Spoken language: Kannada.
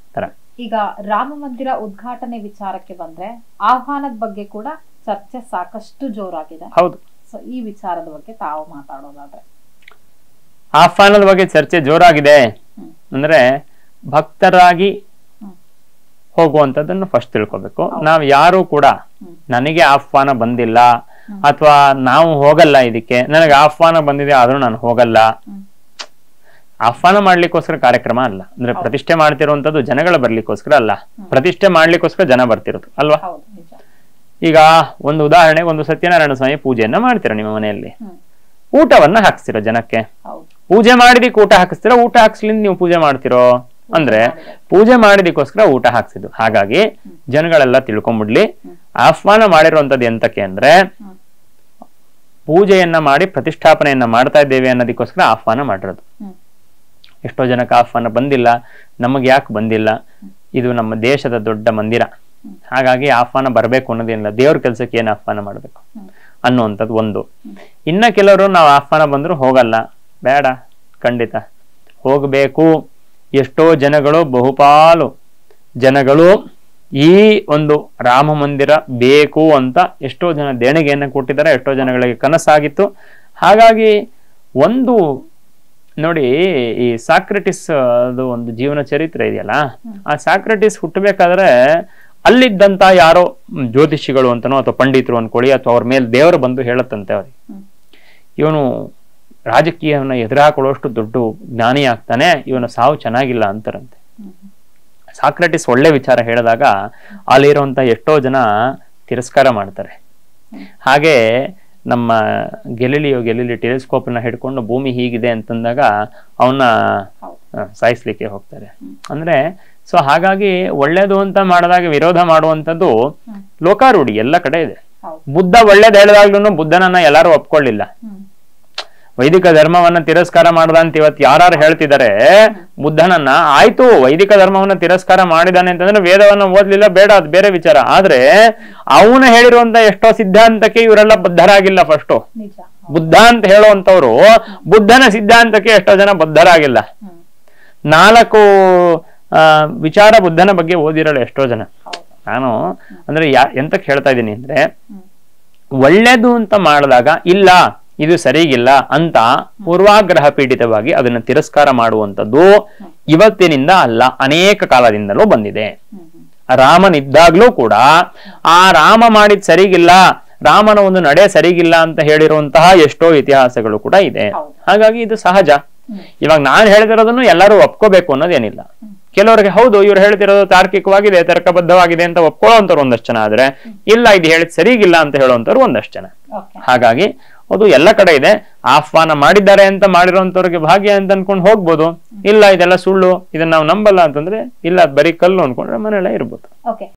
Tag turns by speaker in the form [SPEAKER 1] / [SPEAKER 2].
[SPEAKER 1] ತರ
[SPEAKER 2] ಈಗ ರಾಮ ಮಂದಿರ ಉದ್ಘಾಟನೆ ವಿಚಾರಕ್ಕೆ ಬಂದ್ರೆ ಆಹ್ವಾನದ ಬಗ್ಗೆ ಕೂಡ ಚರ್ಚೆ ಸಾಕಷ್ಟು ಜೋರಾಗಿದೆ
[SPEAKER 1] ಹೌದು
[SPEAKER 2] ಸೊ ಈ ವಿಚಾರದ ಬಗ್ಗೆ ತಾವು ಮಾತಾಡೋದಾದ್ರೆ
[SPEAKER 1] ಆಹ್ವಾನದ ಬಗ್ಗೆ ಚರ್ಚೆ ಜೋರಾಗಿದೆ
[SPEAKER 2] ಹ್ಮ್.
[SPEAKER 1] ಅಂದ್ರೆ ಭಕ್ತರಾಗಿ
[SPEAKER 2] ಹ್ಮ್.
[SPEAKER 1] ಹೋಗುವಂತದನ್ನು ಫಸ್ಟ್ ತಿಳ್ಕೊಬೇಕು
[SPEAKER 2] ಹೌದು.
[SPEAKER 1] ನಾವ್ ಯಾರು ಕೂಡ
[SPEAKER 2] ಹ್ಮ್.
[SPEAKER 1] ನನಗೆ ಆಹ್ವಾನ ಬಂದಿಲ್ಲ
[SPEAKER 2] ಹ್ಮ್.
[SPEAKER 1] ಅಥವಾ ನಾವು ಹೋಗಲ್ಲ ಇದಕ್ಕೆ ನನಗೆ ಆಹ್ವಾನ ಬಂದಿದೆ ಆದ್ರೂ ನಾನು ಹೋಗಲ್ಲ
[SPEAKER 2] ಹ್ಮ್.
[SPEAKER 1] ಆಹ್ವಾನ ಮಾಡ್ಲಿಕ್ಕೋಸ್ಕರ ಕಾರ್ಯಕ್ರಮ ಅಲ್ಲ ಅಂದ್ರೆ
[SPEAKER 2] ಹೌದು.
[SPEAKER 1] ಪ್ರತಿಷ್ಠೆ ಮಾಡ್ತಿರುವಂತದ್ದು ಜನಗಳ ಬರ್ಲಿಕ್ಕೋಸ್ಕರ ಅಲ್ಲ
[SPEAKER 2] ಹ್ಮ್.
[SPEAKER 1] ಪ್ರತಿಷ್ಠೆ ಮಾಡ್ಲಿಕ್ಕೋಸ್ಕರ ಜನ ಬರ್ತಿರೋದು ಅಲ್ವಾ
[SPEAKER 2] ಹೌದು ನಿಜ
[SPEAKER 1] ಈಗ ಒಂದು ಉದಾಹರಣೆಗೆ ಒಂದು ಸತ್ಯನಾರಾಯಣ ಸ್ವಾಮಿ ಪೂಜೆಯನ್ನ ಮಾಡ್ತೀರ ನಿಮ್ಮ ಮನೆಯಲ್ಲಿ
[SPEAKER 2] ಹ್ಮ್
[SPEAKER 1] ಊಟವನ್ನ ಹಾಕ್ಸ್ತೀರ ಜನಕ್ಕೆ
[SPEAKER 2] ಹೌದು
[SPEAKER 1] ಪೂಜೆ ಮಾಡಿದಕ್ಕೆ ಊಟ ಹಾಕಿಸ್ತೀರ ಊಟ ಹಾಕ್ಸ್ಲಿಂದ ನೀವು ಪೂಜೆ ಮಾಡ್ತಿರೋ ಅಂದ್ರೆ ಪೂಜೆ ಮಾಡಿದಕ್ಕೋಸ್ಕರ ಊಟ ಹಾಕ್ಸಿದ್ದು ಹಾಗಾಗಿ ಜನಗಳೆಲ್ಲ ತಿಳ್ಕೊಂಬಿಡ್ಲಿ
[SPEAKER 2] ಹ್ಮ್.
[SPEAKER 1] ಆಹ್ವಾನ ಮಾಡಿರುವಂತದ್ದು ಎಂತಕ್ಕೆ ಅಂದ್ರೆ
[SPEAKER 2] ಹ್ಮ್.
[SPEAKER 1] ಪೂಜೆಯನ್ನ ಮಾಡಿ ಪ್ರತಿಷ್ಠಾಪನೆಯನ್ನ ಮಾಡ್ತಾ ಇದ್ದೇವೆ ಅನ್ನೋದಕ್ಕೋಸ್ಕರ ಆಹ್ವಾನ ಮಾಡಿರೋದು
[SPEAKER 2] ಹ್ಮ್
[SPEAKER 1] ಎಷ್ಟೋ ಜನಕ್ಕೆ ಆಹ್ವಾನ ಬಂದಿಲ್ಲ ನಮಗೆ ಯಾಕೆ ಬಂದಿಲ್ಲ ಇದು ನಮ್ಮ ದೇಶದ ದೊಡ್ಡ ಮಂದಿರ
[SPEAKER 2] ಹ್ಮ್.
[SPEAKER 1] ಹಾಗಾಗಿ ಆಹ್ವಾನ ಬರಬೇಕು ಅನ್ನೋದೇನಿಲ್ಲ ದೇವ್ರ ಕೆಲ್ಸಕ್ಕೆ ಏನು ಆಹ್ವಾನ ಮಾಡಬೇಕು
[SPEAKER 2] ಹ್ಮ್.
[SPEAKER 1] ಅನ್ನುವಂಥದ್ದು ಒಂದು
[SPEAKER 2] ಹ್ಮ್.
[SPEAKER 1] ಇನ್ನ ಕೆಲವರು ನಾವು ಆಹ್ವಾನ ಬಂದ್ರು ಹೋಗಲ್ಲ ಬೇಡ ಖಂಡಿತ ಹೋಗಬೇಕು ಎಷ್ಟೋ ಜನಗಳು ಬಹುಪಾಲು ಜನಗಳು ಈ ಒಂದು ರಾಮ ಮಂದಿರ ಬೇಕು ಅಂತ ಎಷ್ಟೋ ಜನ ದೇಣಿಗೆಯನ್ನು ಕೊಟ್ಟಿದ್ದಾರೆ ಎಷ್ಟೋ ಜನಗಳಿಗೆ ಕನಸಾಗಿತ್ತು ಹಾಗಾಗಿ ಒಂದು ನೋಡಿ ಈ ಸಾಕ್ರೆಟಿಸ್ ಅದು ಒಂದು ಜೀವನ ಚರಿತ್ರೆ ಇದೆಯಲ್ಲ ಆ ಸಾಕ್ರೆಟಿಸ್ ಹುಟ್ಟಬೇಕಾದ್ರೆ ಅಲ್ಲಿದ್ದಂತ ಯಾರೋ ಮ್, ಜ್ಯೋತಿಷಿಗಳು ಅಂತನೋ ಅಥವಾ ಪಂಡಿತರು ಅನ್ಕೊಳ್ಳಿ ಅಥವಾ ಅವ್ರ ಮೇಲೆ ದೇವರು ಬಂದು ಹೇಳತ್ತಂತೆ ಅವ್ರಿಗೆ
[SPEAKER 2] ಹ್ಮ್.
[SPEAKER 1] ಇವನು ರಾಜಕೀಯವನ್ನ ಎದುರಾಕೊಳ್ಳುವಷ್ಟು ದೊಡ್ಡ ಜ್ಞಾನಿ ಆಗ್ತಾನೆ ಇವನ ಸಾವು ಚೆನ್ನಾಗಿಲ್ಲ ಅಂತಾರಂತೆ
[SPEAKER 2] ಹ್ಮ್
[SPEAKER 1] ಸಾಕ್ರೆಟಿಸ್ ಒಳ್ಳೆ ವಿಚಾರ ಹೇಳಿದಾಗ ಅಲ್ಲಿರುವಂತ ಎಷ್ಟೋ ಜನ ತಿರಸ್ಕಾರ ಮಾಡ್ತಾರೆ
[SPEAKER 2] ಹ್ಮ್.
[SPEAKER 1] ಹಾಗೆ ನಮ್ಮ ಗೆಲಿಲಿಯೋ ಗೆಲಿಲಿ ಟೆಲಿಸ್ಕೋಪ್ ನ ಹಿಡ್ಕೊಂಡು ಭೂಮಿ ಹೀಗಿದೆ ಅಂತಂದಾಗ ಅವನ್ನ
[SPEAKER 2] ಹೌದು
[SPEAKER 1] ಸಾಯಿಸ್ಲಿಕ್ಕೆ ಹೋಗ್ತಾರೆ
[SPEAKER 2] ಹ್ಮ್.
[SPEAKER 1] ಅಂದ್ರೆ ಸೊ ಹಾಗಾಗಿ ಒಳ್ಳೇದು ಅಂತ ಮಾಡಿದಾಗ ವಿರೋಧ ಮಾಡುವಂತದ್ದು
[SPEAKER 2] ಹ್ಮ್.
[SPEAKER 1] ಲೋಕಾರೂಢಿ ಎಲ್ಲ ಕಡೆ ಇದೆ
[SPEAKER 2] ಹೌದು
[SPEAKER 1] ಬುದ್ಧ ಒಳ್ಳೇದು ಹೇಳಿದಾಗ್ಲೂ ಬುದ್ಧನನ್ನ ಎಲ್ಲರೂ ಒಪ್ಕೊಳ್ಳಿಲ್ಲ
[SPEAKER 2] ಹ್ಮ್
[SPEAKER 1] ವೈದಿಕ ಧರ್ಮವನ್ನ ತಿರಸ್ಕಾರ ಮಾಡದ ಅಂತ ಇವತ್ತು ಯಾರು ಹೇಳ್ತಿದ್ದಾರೆ ಬುದ್ಧನನ್ನ ಆಯ್ತು ವೈದಿಕ ಧರ್ಮವನ್ನ ತಿರಸ್ಕಾರ ಮಾಡಿದಾನೆ ಅಂತಂದ್ರೆ ವೇದವನ್ನ ಓದ್ಲಿಲ್ಲ ಬೇಡ ಅದು ಬೇರೆ ವಿಚಾರ ಆದ್ರೆ ಅವನು ಹೇಳಿರುವಂತ ಎಷ್ಟೋ ಸಿದ್ಧಾಂತಕ್ಕೆ ಇವರೆಲ್ಲ ಬದ್ಧರಾಗಿಲ್ಲ ಫಸ್ಟ್
[SPEAKER 2] ನಿಜ ಹೌದು.
[SPEAKER 1] ಬುದ್ಧ ಅಂತ ಹೇಳುವಂತವ್ರು ಬುದ್ಧನ ಸಿದ್ಧಾಂತಕ್ಕೆ ಎಷ್ಟೋ ಜನ ಬದ್ಧರಾಗಿಲ್ಲ
[SPEAKER 2] ಹ್ಮ್
[SPEAKER 1] ನಾಲ್ಕು ಆ, ವಿಚಾರ ಬುದ್ಧನ ಬಗ್ಗೆ ಓದಿರಲ್ಲ ಎಷ್ಟೋ ಜನ
[SPEAKER 2] ಹೌದು
[SPEAKER 1] ನಾನು ಅಂದ್ರೆ ಯಾ ಎಂತಕ್ಕೆ ಹೇಳ್ತಾ ಇದ್ದೀನಿ ಅಂದ್ರೆ
[SPEAKER 2] ಹ್ಮ್
[SPEAKER 1] ಒಳ್ಳೇದು ಅಂತ ಮಾಡಿದಾಗ ಇಲ್ಲ ಇದು ಸರಿಗಿಲ್ಲ ಅಂತ ಪೂರ್ವಾಗ್ರಹ ಪೀಡಿತವಾಗಿ ಅದನ್ನ ತಿರಸ್ಕಾರ ಮಾಡುವಂಥದ್ದು ಇವತ್ತಿನಿಂದ ಅಲ್ಲ ಅನೇಕ ಕಾಲದಿಂದಲೂ ಬಂದಿದೆ
[SPEAKER 2] ಹ್ಮ್ ಹ್ಮ್
[SPEAKER 1] ರಾಮನಿದ್ದಾಗ್ಲೂ ಕೂಡ ಆ ರಾಮ ಮಾಡಿದ್ ಸರಿಗಿಲ್ಲ ರಾಮನ ಒಂದು ನಡೆ ಸರಿಗಿಲ್ಲ ಅಂತ ಹೇಳಿರುವಂತಹ ಎಷ್ಟೋ ಇತಿಹಾಸಗಳು ಕೂಡ ಇದೆ
[SPEAKER 2] ಹೌದು.
[SPEAKER 1] ಹಾಗಾಗಿ ಇದು ಸಹಜ
[SPEAKER 2] ಹ್ಮ್.
[SPEAKER 1] ಇವಾಗ ನಾನು ಹೇಳ್ತಿರೋದನ್ನು ಎಲ್ಲರೂ ಒಪ್ಕೋಬೇಕು ಅನ್ನೋದೇನಿಲ್ಲ ಕೆಲವರಿಗೆ ಹೌದು ಇವ್ರು ಹೇಳ್ತಿರೋದು ತಾರ್ಕಿಕವಾಗಿದೆ ತರ್ಕಬದ್ಧವಾಗಿದೆ ಅಂತ ಒಪ್ಕೊಳ್ಳೋಂಥವ್ರು ಒಂದಷ್ಟು ಜನ ಆದ್ರೆ ಇಲ್ಲ ಇದು ಹೇಳಿದ್ ಸರಿಗಿಲ್ಲ ಅಂತ ಹೇಳುವಂಥವ್ರು ಒಂದಷ್ಟು ಜನ
[SPEAKER 2] ಓಕೆ
[SPEAKER 1] ಹಾಗಾಗಿ ಅದು ಎಲ್ಲ ಕಡೆ ಇದೆ ಆಹ್ವಾನ ಮಾಡಿದ್ದಾರೆ ಅಂತ ಮಾಡಿರೋಂಥವ್ರಿಗೆ ಭಾಗ್ಯ ಅಂತ ಅನ್ಕೊಂಡು ಹೋಗ್ಬೋದು ಇಲ್ಲ ಇದೆಲ್ಲ ಸುಳ್ಳು ಇದನ್ನ ನಾವು ನಂಬಲ್ಲ ಅಂತಂದ್ರೆ ಇಲ್ಲ ಅದ್ ಬರೀ ಕಲ್ಲು ಅನ್ಕೊಂಡ್ರೆ ಮನೆಯಲ್ಲೇ ಇರ್ಬೋದು
[SPEAKER 2] ಓಕೆ